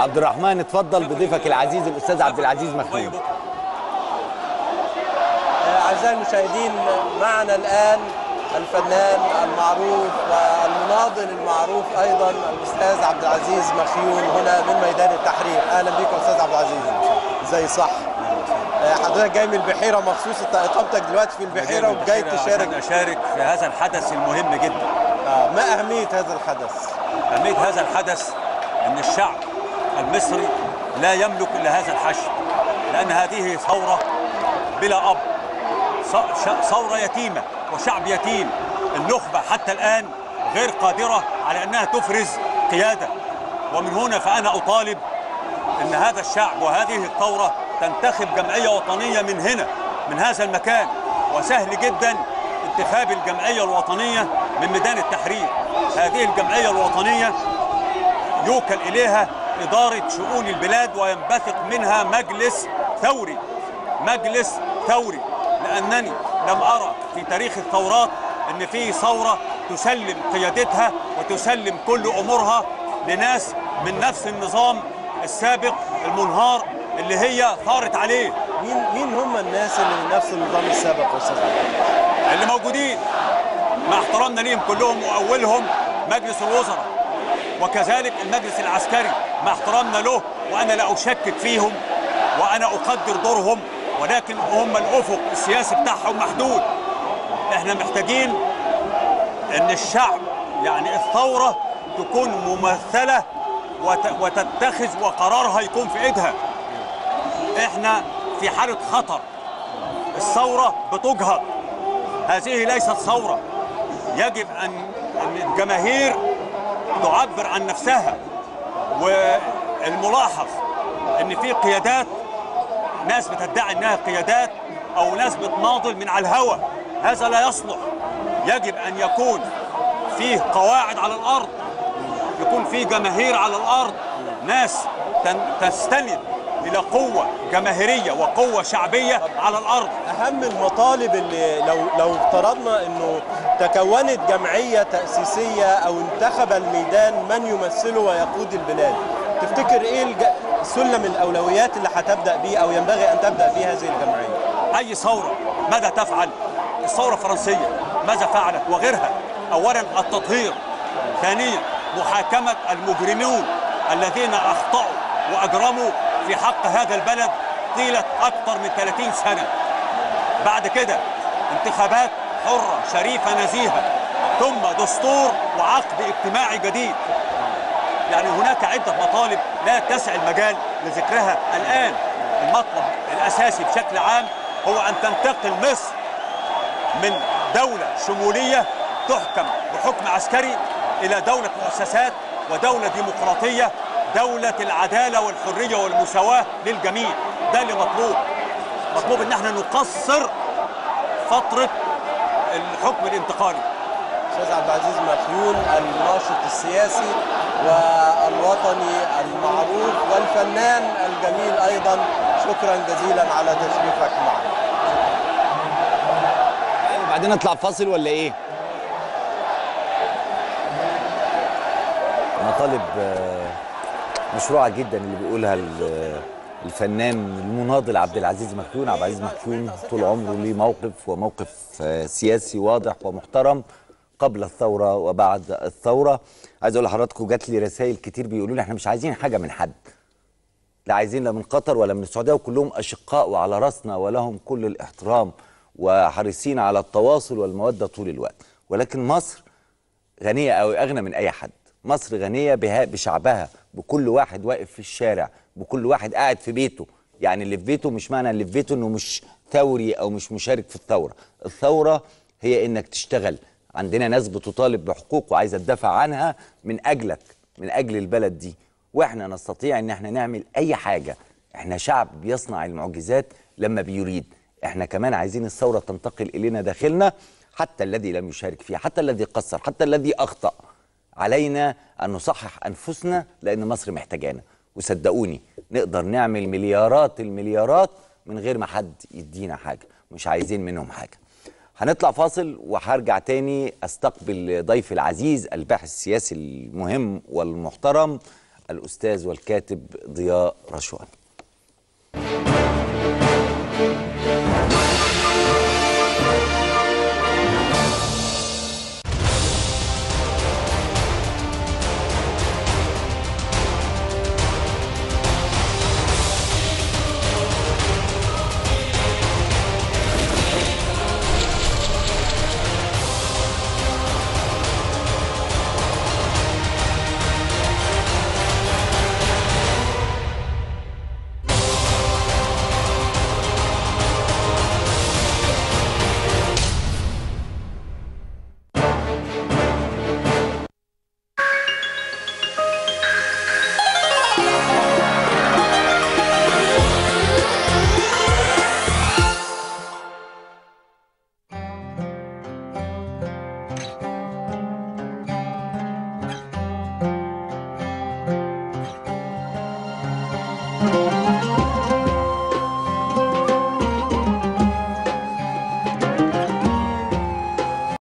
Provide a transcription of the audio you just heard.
عبد الرحمن اتفضل بضيفك العزيز الاستاذ عبد العزيز مخلوق أعزائي المشاهدين معنا الآن الفنان المعروف والمناضل المعروف أيضا الأستاذ عبد العزيز مخيون هنا من ميدان التحرير أهلا بك يا أستاذ عبد العزيز زي صح حضرتك جاي من البحيرة مخصوص أنت إقامتك دلوقتي في البحيرة وجاي تشارك أشارك في هذا الحدث المهم جدا آه ما أهمية هذا الحدث؟ أهمية هذا الحدث أن الشعب المصري لا يملك إلا هذا الحشد لأن هذه ثورة بلا أب ثورة يتيمة وشعب يتيم النخبة حتى الآن غير قادرة على أنها تفرز قيادة ومن هنا فأنا أطالب أن هذا الشعب وهذه الثورة تنتخب جمعية وطنية من هنا من هذا المكان وسهل جدا انتخاب الجمعية الوطنية من ميدان التحرير هذه الجمعية الوطنية يوكل إليها إدارة شؤون البلاد وينبثق منها مجلس ثوري مجلس ثوري لأنني لم أرى في تاريخ الثورات أن في ثورة تسلم قيادتها وتسلم كل أمورها لناس من نفس النظام السابق المنهار اللي هي ثارت عليه مين مين هم الناس اللي من نفس النظام السابق يا استاذ اللي موجودين مع احترامنا ليهم كلهم واولهم مجلس الوزراء وكذلك المجلس العسكري مع احترامنا له وانا لا اشكك فيهم وانا اقدر دورهم ولكن هم الافق السياسي بتاعهم محدود احنا محتاجين ان الشعب يعني الثوره تكون ممثله وتتخذ وقرارها يكون في ايدها احنا في حاله خطر الثوره بتجهض هذه ليست ثوره يجب ان ان الجماهير تعبر عن نفسها والملاحظ ان في قيادات ناس بتدعي انها قيادات او ناس بتناضل من على الهوى هذا لا يصلح يجب ان يكون فيه قواعد على الارض يكون فيه جماهير على الارض ناس تستند الى قوه جماهيريه وقوه شعبيه على الارض اهم المطالب اللي لو لو افترضنا انه تكونت جمعيه تاسيسيه او انتخب الميدان من يمثله ويقود البلاد تفتكر ايه سلم الاولويات اللي هتبدا بيه او ينبغي ان تبدا بيه هذه الجمعيه اي ثوره ماذا تفعل الثوره الفرنسيه ماذا فعلت وغيرها اولا التطهير ثانيا محاكمه المجرمون الذين اخطاوا واجرموا في حق هذا البلد طيله اكثر من 30 سنه بعد كده انتخابات حره شريفه نزيهه ثم دستور وعقد اجتماعي جديد يعني هناك عدة مطالب لا تسع المجال لذكرها الآن المطلب الأساسي بشكل عام هو أن تنتقل مصر من دولة شمولية تحكم بحكم عسكري إلى دولة مؤسسات ودولة ديمقراطية دولة العدالة والحرية والمساواة للجميع ده اللي مطلوب مطلوب ان احنا نقصر فترة الحكم الانتقالي استاذ عبد العزيز مخيون الناشط السياسي والوطني المعروف والفنان الجميل ايضا شكرا جزيلا على تشريفك معنا بعدين نطلع فاصل ولا ايه مطالب مشروعه جدا اللي بيقولها الفنان المناضل عبد العزيز مخيون عبد العزيز مخيون طول عمره ليه موقف وموقف سياسي واضح ومحترم قبل الثوره وبعد الثوره عايز اقول لحضراتكم جات لي رسائل كتير بيقولوا لي احنا مش عايزين حاجه من حد لا عايزين لا من قطر ولا من السعوديه وكلهم اشقاء وعلى راسنا ولهم كل الاحترام وحريصين على التواصل والموده طول الوقت ولكن مصر غنيه قوي اغنى من اي حد مصر غنيه بها بشعبها بكل واحد واقف في الشارع بكل واحد قاعد في بيته يعني اللي في بيته مش معنى اللي في بيته انه مش ثوري او مش مشارك في الثوره الثوره هي انك تشتغل عندنا ناس بتطالب بحقوق وعايزه تدافع عنها من اجلك من اجل البلد دي واحنا نستطيع ان احنا نعمل اي حاجه احنا شعب بيصنع المعجزات لما بيريد احنا كمان عايزين الثوره تنتقل الينا داخلنا حتى الذي لم يشارك فيها حتى الذي قصر حتى الذي اخطا علينا ان نصحح انفسنا لان مصر محتاجانا وصدقوني نقدر نعمل مليارات المليارات من غير ما حد يدينا حاجه مش عايزين منهم حاجه هنطلع فاصل وهرجع تاني استقبل ضيفي العزيز الباحث السياسي المهم والمحترم الاستاذ والكاتب ضياء رشوان